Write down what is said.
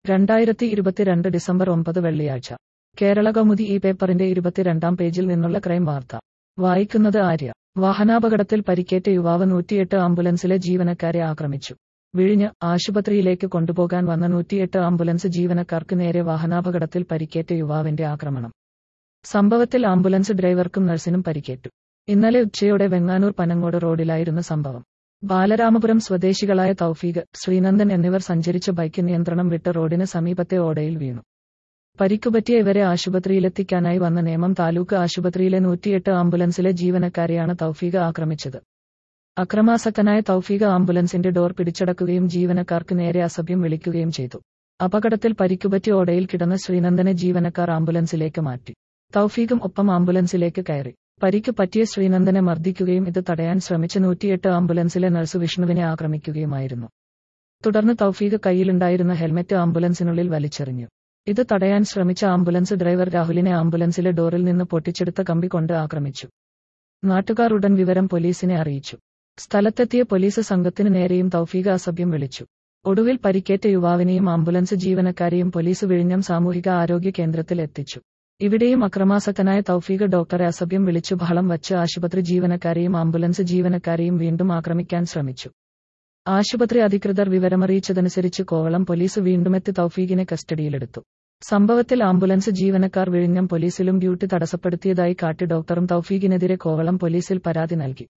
രണ്ടായിരത്തി ഇരുപത്തിരണ്ട് ഡിസംബർ ഒമ്പത് വെള്ളിയാഴ്ച കേരള കൗമുദി ഈ പേപ്പറിന്റെ ഇരുപത്തിരണ്ടാം പേജിൽ നിന്നുള്ള ക്രൈം വാർത്ത വായിക്കുന്നത് ആര്യ വാഹനാപകടത്തിൽ പരിക്കേറ്റ യുവാവ് നൂറ്റിയെട്ട് ആംബുലൻസിലെ ജീവനക്കാരെ ആക്രമിച്ചു വിഴിഞ്ഞ് ആശുപത്രിയിലേക്ക് കൊണ്ടുപോകാൻ വന്ന നൂറ്റിയെട്ട് ആംബുലൻസ് ജീവനക്കാർക്ക് നേരെ വാഹനാപകടത്തിൽ പരിക്കേറ്റ യുവാവിന്റെ ആക്രമണം സംഭവത്തിൽ ആംബുലൻസ് ഡ്രൈവർക്കും നഴ്സിനും പരിക്കേറ്റു ഇന്നലെ ഉച്ചയോടെ വെങ്ങാനൂർ പനങ്ങോട് റോഡിലായിരുന്നു സംഭവം ബാലരാമപുരം സ്വദേശികളായ തൗഫീഖ് ശ്രീനന്ദൻ എന്നിവർ സഞ്ചരിച്ച ബൈക്ക് നിയന്ത്രണം വിട്ട് റോഡിന് സമീപത്തെ ഓടയിൽ വീണു പരിക്കുപറ്റിയ ഇവരെ ആശുപത്രിയിലെത്തിക്കാനായി വന്ന നേമം താലൂക്ക് ആശുപത്രിയിലെ നൂറ്റിയെട്ട് ആംബുലൻസിലെ ജീവനക്കാരെയാണ് തൗഫീഖ് ആക്രമിച്ചത് അക്രമാസക്തനായ തൗഫീഖ് ആംബുലൻസിന്റെ ഡോർ പിടിച്ചടക്കുകയും ജീവനക്കാർക്ക് നേരെ അസഭ്യം വിളിക്കുകയും ചെയ്തു അപകടത്തിൽ പരിക്കുപറ്റിയ ഓടയിൽ കിടന്ന ശ്രീനന്ദനെ ജീവനക്കാർ ആംബുലൻസിലേക്ക് മാറ്റി തൗഫീഖും ഒപ്പം ആംബുലൻസിലേക്ക് കയറി പരിക്ക് പറ്റിയ ശ്രീനന്ദനെ മർദ്ദിക്കുകയും ഇത് തടയാൻ ശ്രമിച്ച നൂറ്റിയെട്ട് ആംബുലൻസിലെ നഴ്സ് വിഷ്ണുവിനെ ആക്രമിക്കുകയുമായിരുന്നു തുടർന്ന് തൗഫീഖ് കയ്യിലുണ്ടായിരുന്ന ഹെൽമറ്റ് ആംബുലൻസിനുള്ളിൽ വലിച്ചെറിഞ്ഞു ഇത് തടയാൻ ശ്രമിച്ച ആംബുലൻസ് ഡ്രൈവർ രാഹുലിനെ ആംബുലൻസിലെ ഡോറിൽ നിന്ന് പൊട്ടിച്ചെടുത്ത കമ്പി കൊണ്ട് ആക്രമിച്ചു നാട്ടുകാർ ഉടൻ വിവരം പോലീസിനെ അറിയിച്ചു സ്ഥലത്തെത്തിയ പോലീസ് സംഘത്തിനു നേരെയും തൗഫീഖ് അസഭ്യം വിളിച്ചു ഒടുവിൽ പരിക്കേറ്റ യുവാവിനെയും ആംബുലൻസ് ജീവനക്കാരെയും പോലീസ് വിഴിഞ്ഞം സാമൂഹിക ആരോഗ്യ കേന്ദ്രത്തിൽ എത്തിച്ചു ഇവിടെയും അക്രമാസക്തനായ തൗഫീഖ് ഡോക്ടറെ അസഭ്യം വിളിച്ചു ബഹളം വച്ച് ആശുപത്രി ജീവനക്കാരെയും ആംബുലൻസ് ജീവനക്കാരെയും വീണ്ടും ആക്രമിക്കാൻ ശ്രമിച്ചു ആശുപത്രി അധികൃതർ വിവരമറിയിച്ചതനുസരിച്ച് കോവളം പോലീസ് വീണ്ടുമെത്തി തൗഫീഖിനെ കസ്റ്റഡിയിലെടുത്തു സംഭവത്തിൽ ആംബുലൻസ് ജീവനക്കാർ വിഴിഞ്ഞം പോലീസിലും ഡ്യൂട്ടി തടസ്സപ്പെടുത്തിയതായി കാട്ടി ഡോക്ടറും തൗഫീഖിനെതിരെ കോവളം പോലീസിൽ പരാതി നൽകി